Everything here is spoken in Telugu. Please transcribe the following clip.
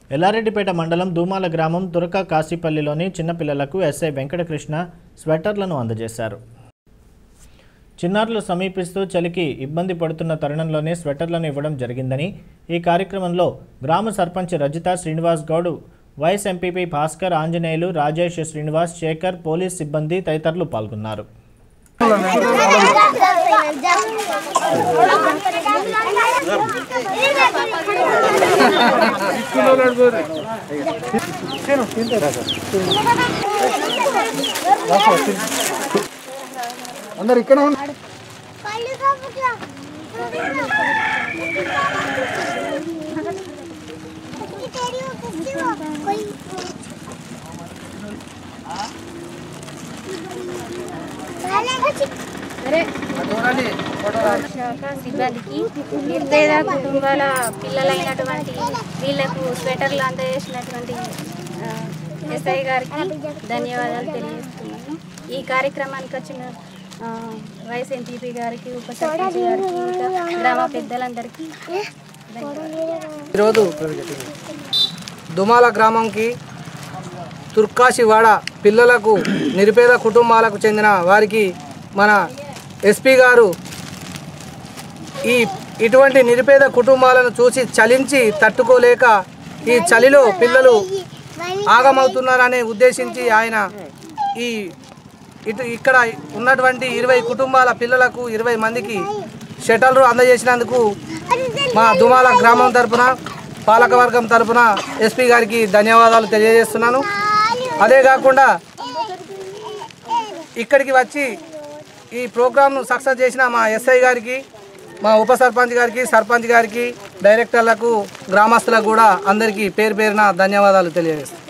ఎల్లారెడ్డిపేట మండలం దూమాల గ్రామం తురక కాశీపల్లిలోని చిన్నపిల్లలకు ఎస్ఐ వెంకటకృష్ణ స్వెటర్లను అందజేశారు చిన్నారులు సమీపిస్తూ చలికి ఇబ్బంది పడుతున్న తరుణంలోనే స్వెటర్లను ఇవ్వడం జరిగిందని ఈ కార్యక్రమంలో గ్రామ sarpanch Rajitha Srinivas Goud vice MPP Bhaskar Anjaneyulu Rajesh Srinivas Shekar police సిబ్బంది తదితరులు పాల్గొన్నారు అందరు ఇక్కడ ఉన్న శాఖ సిబ్బందికి నిర్పేద కుటుంబాల పిల్లలైనటువంటి వీళ్లకు స్వెటర్లు అందజేసినటువంటి ఆ, ఎస్ఐ గారికి ధన్యవాదాలు తెలియజేస్తున్నాను ఈ కార్యక్రమానికి వచ్చిన ఆ, వైస్ ఎంపీపీ గారికి ఉప సర్పంచ్ గారికి ఇంకా గ్రామ పెద్దలందరికీ ధన్యవాదాలు ఈరోజు దుమాల గ్రామంకి తుర్కాశివాడ పిల్లలకు నిరుపేద కుటుంబాలకు చెందిన వారికి మన ఎస్పీ గారు ఈ ఇటువంటి నిరుపేద కుటుంబాలను చూసి చలించి తట్టుకోలేక ఈ చలిలో పిల్లలు ఆగమవుతున్నారనే ఉద్దేశించి ఆయన ఈ ఇటు ఇక్కడ ఉన్నటువంటి ఇరవై కుటుంబాల పిల్లలకు ఇరవై మందికి షటర్లు అందజేసినందుకు మా దుమాల గ్రామం తరపున పాలకవర్గం తరపున ఎస్పీ గారికి ధన్యవాదాలు తెలియజేస్తున్నాను అదే కాకుండా ఇక్కడికి వచ్చి ఈ ప్రోగ్రామ్ను సక్సెస్ చేసిన మా ఎస్ఐ గారికి మా ఉప సర్పంచ్ గారికి సర్పంచ్ గారికి డైరెక్టర్లకు గ్రామస్తులకు కూడా అందరికీ పేరు పేరున ధన్యవాదాలు తెలియజేస్తాను